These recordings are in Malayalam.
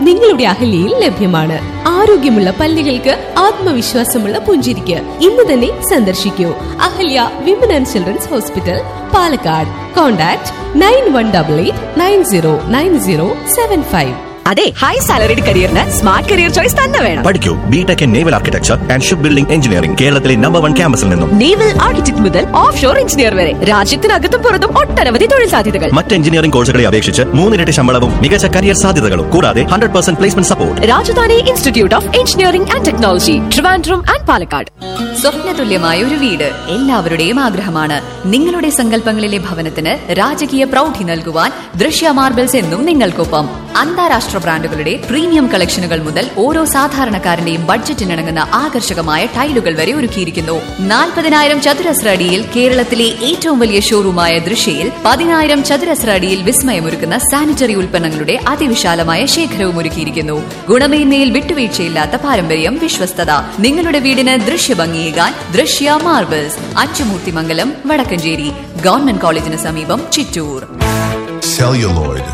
നിങ്ങളുടെ അഹല്യയിൽ ലഭ്യമാണ് ആരോഗ്യമുള്ള പല്ലുകൾക്ക് ആത്മവിശ്വാസമുള്ള പുഞ്ചിരിക്ക് ഇന്ന് തന്നെ സന്ദർശിക്കൂ Ahalya women and children's hospital Palakkad contact nine one double eight nine zero nine zero seven five അതെ ഹൈ സാലറിഡ് കരിയറിന് സ്മാർട്ട് കരിയർ ചോയ്സ് തന്നെ വേണം പഠിക്കൂ B Tech in naval architecture and ship building engineering കേരളത്തിലെ നമ്പർ വൺ ക്യാമ്പസിൽ നിന്നും നേവൽ ആർക്കിടെക്ട് മുതൽ ഓഫ് ഷോർ എഞ്ചിനീയർ വരെ രാജ്യത്തിനകത്തും പുറത്തും ഒട്ടനവധി തൊഴിൽ സാധ്യതകൾ മറ്റ് എഞ്ചിനീയറിംഗ് കോഴ്സുകളെ അപേക്ഷിച്ച് മൂന്നിരട്ടി ശമ്പളവും മികച്ച കരിയർ സാധ്യതകളും കൂടാതെ hundred percent placement support Rajadhani institute of engineering and technology Trivandrum and Palakkad സ്വപ്നതുല്യമായ ഒരു വീട് എല്ലാവരുടെയും ആഗ്രഹമാണ് നിങ്ങളുടെ സങ്കല്പങ്ങളിലെ ഭവനത്തിന് രാജകീയ പ്രൗഢി നൽകുവാൻ ദൃശ്യ മാർബിൾസ് എന്നും നിങ്ങൾക്കൊപ്പം അന്താരാഷ്ട്ര ബ്രാൻഡുകളുടെ പ്രീമിയം കളക്ഷനുകൾ മുതൽ ഓരോ സാധാരണക്കാരന്റെയും ബഡ്ജറ്റിനിണങ്ങുന്ന ആകർഷകമായ ടൈലുകൾ വരെ ഒരുക്കിയിരിക്കുന്നു നാൽപ്പതിനായിരം ചതുരശ്ര അടിയിൽ കേരളത്തിലെ ഏറ്റവും വലിയ ഷോറൂമായ ദൃശ്യയിൽ പതിനായിരം ചതുരശ്ര അടിയിൽ വിസ്മയമൊരുക്കുന്ന സാനിറ്ററി ഉൽപ്പന്നങ്ങളുടെ അതിവിശാലമായ ശേഖരവും ഒരുക്കിയിരിക്കുന്നു ഗുണമേന്മയിൽ വിട്ടുവീഴ്ചയില്ലാത്ത പാരമ്പര്യം വിശ്വസ്തത നിങ്ങളുടെ വീടിന് ദൃശ്യഭംഗിയേകാൻ ദൃശ്യ മാർബിൾസ് അച്ചുമൂർത്തിമംഗലം വടക്കഞ്ചേരി ഗവൺമെന്റ് കോളേജിന് സമീപം Chittur celluloid,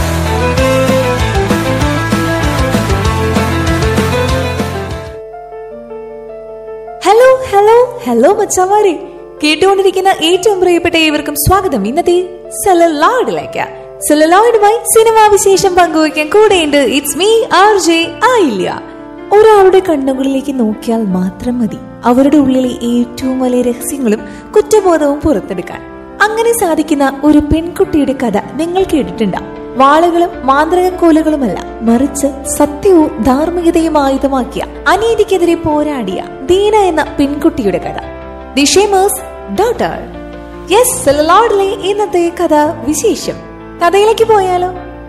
hello hello hello മച്ചമാരെ കേട്ടുകൊണ്ടിരിക്കുന്ന ഏറ്റവും പ്രിയപ്പെട്ട ഏവർക്കും സ്വാഗതം ഇന്നത്തെ സെലലോയിഡിലേക്ക് സെലലോയിഡുമായി സിനിമാ വിശേഷം പങ്കുവയ്ക്കാൻ കൂടെയുണ്ട് ഇറ്റ്സ് മീ ആർ ജെ ആയില്ല ഒരാളുടെ കണ്ണുകളിലേക്ക് നോക്കിയാൽ മാത്രം മതി അവരുടെ ഉള്ളിലെ ഏറ്റവും വലിയ രഹസ്യങ്ങളും കുറ്റബോധവും പുറത്തെടുക്കാൻ അങ്ങനെ സാധിക്കുന്ന ഒരു പെൺകുട്ടിയുടെ കഥ നിങ്ങൾ കേട്ടിട്ടുണ്ടാവും വാളുകളും മാന്ത്രിക കോലുകളുമല്ല മറിച്ച് സത്യവും ധാർമ്മികതയും ആയുധമാക്കിയ അനീതിക്കെതിരെ പോരാടിയ ദീന എന്ന പെൺകുട്ടിയുടെ കഥ ദി ഷേമേഴ്സ് ഡോട്ടർ യെസ് സെലലോഡിലെ ഇന്നത്തെ കഥ വിശേഷം കഥയിലേക്ക് പോയാലോ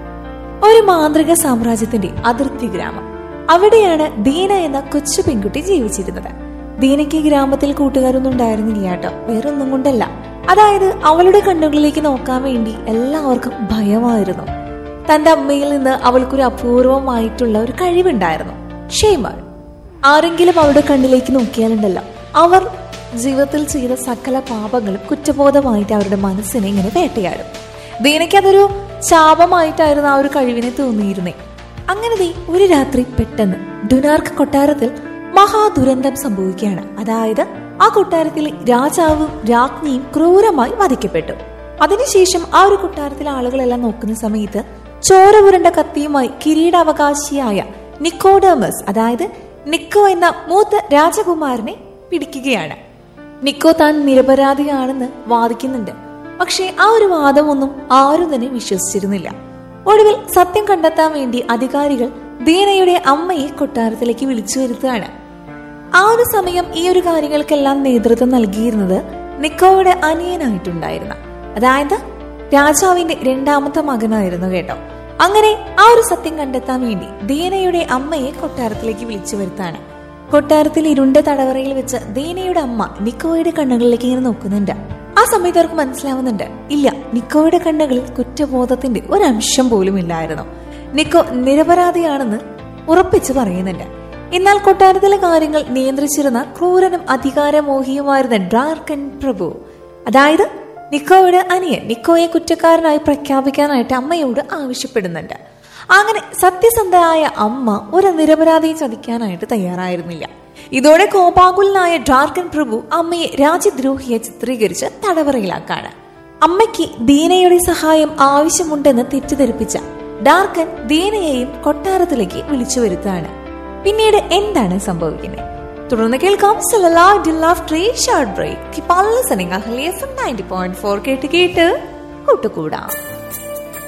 ഒരു മാന്ത്രിക സാമ്രാജ്യത്തിന്റെ അതിർത്തി ഗ്രാമം അവിടെയാണ് ദീന എന്ന കൊച്ചു പെൺകുട്ടി ജീവിച്ചിരുന്നത് ദീനയ്ക്ക് ഗ്രാമത്തിൽ കൂട്ടുകാരൊന്നും ഉണ്ടായിരുന്നില്ല കേട്ടോ വേറൊന്നും കൊണ്ടല്ല അതായത് അവളുടെ കണ്ണുകളിലേക്ക് നോക്കാൻ വേണ്ടി എല്ലാവർക്കും ഭയമായിരുന്നു തന്റെ അമ്മയിൽ നിന്ന് അവൾക്കൊരു അപൂർവമായിട്ടുള്ള ഒരു കഴിവുണ്ടായിരുന്നു ഷേമർ ആരെങ്കിലും അവളുടെ കണ്ണിലേക്ക് നോക്കിയാലുണ്ടല്ലോ അവർ ജീവിതത്തിൽ ചെയ്ത സകല പാപങ്ങളും കുറ്റബോധമായിട്ട് അവരുടെ മനസ്സിനെ ഇങ്ങനെ വേട്ടയാടും ദീനയ്ക്ക് അതൊരു ശാപമായിട്ടായിരുന്നു ആ ഒരു കഴിവിനെ തോന്നിയിരുന്നേ അങ്ങനെ ദേ ഒരു രാത്രി പെട്ടെന്ന് ഡുനാർക്ക് കൊട്ടാരത്തിൽ മഹാദുരന്തം സംഭവിക്കുകയാണ് അതായത് ആ കൊട്ടാരത്തിലെ രാജാവും രാജ്ഞിയും ക്രൂരമായി വധിക്കപ്പെട്ടു അതിനുശേഷം ആ ഒരു കൊട്ടാരത്തിലെ ആളുകളെല്ലാം നോക്കുന്ന സമയത്ത് ചോര പുരണ്ട കത്തിയുമായി കിരീടാവകാശിയായ നിക്കോഡമസ് അതായത് നിക്കോ എന്ന മൂത്ത രാജകുമാരനെ പിടിക്കുകയാണ് നിക്കോ താൻ നിരപരാധിയാണെന്ന് വാദിക്കുന്നുണ്ട് പക്ഷേ ആ ഒരു വാദമൊന്നും ആരും തന്നെ വിശ്വസിച്ചിരുന്നില്ല ഒടുവിൽ സത്യം കണ്ടെത്താൻ വേണ്ടി അധികാരികൾ ദീനയുടെ അമ്മയെ കൊട്ടാരത്തിലേക്ക് വിളിച്ചു വരുത്തുകയാണ് ആ ഒരു സമയം ഈ ഒരു കാര്യങ്ങൾക്കെല്ലാം നേതൃത്വം നൽകിയിരുന്നത് നിക്കോയുടെ അനിയനായിട്ടുണ്ടായിരുന്ന അതായത് രാജാവിന്റെ രണ്ടാമത്തെ മകനായിരുന്നു കേട്ടോ അങ്ങനെ ആ ഒരു സത്യം കണ്ടെത്താൻ വേണ്ടി ദീനയുടെ അമ്മയെ കൊട്ടാരത്തിലേക്ക് വിളിച്ചു വരുത്താണ് കൊട്ടാരത്തിൽ ഇരുണ്ട തടവറയിൽ വെച്ച് ദീനയുടെ അമ്മ നിക്കോയുടെ കണ്ണുകളിലേക്ക് ഇങ്ങനെ നോക്കുന്നുണ്ട് ആ സമയത്ത് അവർക്ക് മനസ്സിലാവുന്നുണ്ട് ഇല്ല നിക്കോയുടെ കണ്ണുകളിൽ കുറ്റബോധത്തിന്റെ ഒരംശം പോലും ഇല്ലായിരുന്നു നിക്കോ നിരപരാധിയാണെന്ന് ഉറപ്പിച്ചു പറയുന്നുണ്ട് എന്നാൽ കൊട്ടാരത്തിലെ കാര്യങ്ങൾ നിയന്ത്രിച്ചിരുന്ന ക്രൂരനും അധികാരമോഹിയുമായിരുന്ന ഡ്രാർക്കൻ പ്രഭു അതായത് നിക്കോയുടെ അനിയൻ നിക്കോയെ കുറ്റക്കാരനായി പ്രഖ്യാപിക്കാനായിട്ട് അമ്മയോട് ആവശ്യപ്പെടുന്നുണ്ട് അങ്ങനെ സത്യസന്ധയായ അമ്മ ഒരു നിരപരാധിയെ ചതിക്കാനായിട്ട് തയ്യാറായിരുന്നില്ല ഇതോടെ കോപാകുലനായ ഡ്രാർക്കൻ പ്രഭു അമ്മയെ രാജ്യദ്രോഹിയെ ചിത്രീകരിച്ച് തടവറയിലാക്കാണ് അമ്മയ്ക്ക് ദീനയുടെ സഹായം ആവശ്യമുണ്ടെന്ന് തെറ്റിദ്ധരിപ്പിച്ച ഡാർക്കൻ ദീനയെയും കൊട്ടാരത്തിലേക്ക് വിളിച്ചു വരുത്താണ് പിന്നീട് എന്താണ് സംഭവിക്കുന്നത് തുടർന്ന് കേൾക്കാം short break ninety point four കേട്ട് കേട്ട് കൂട്ടുകൂടാം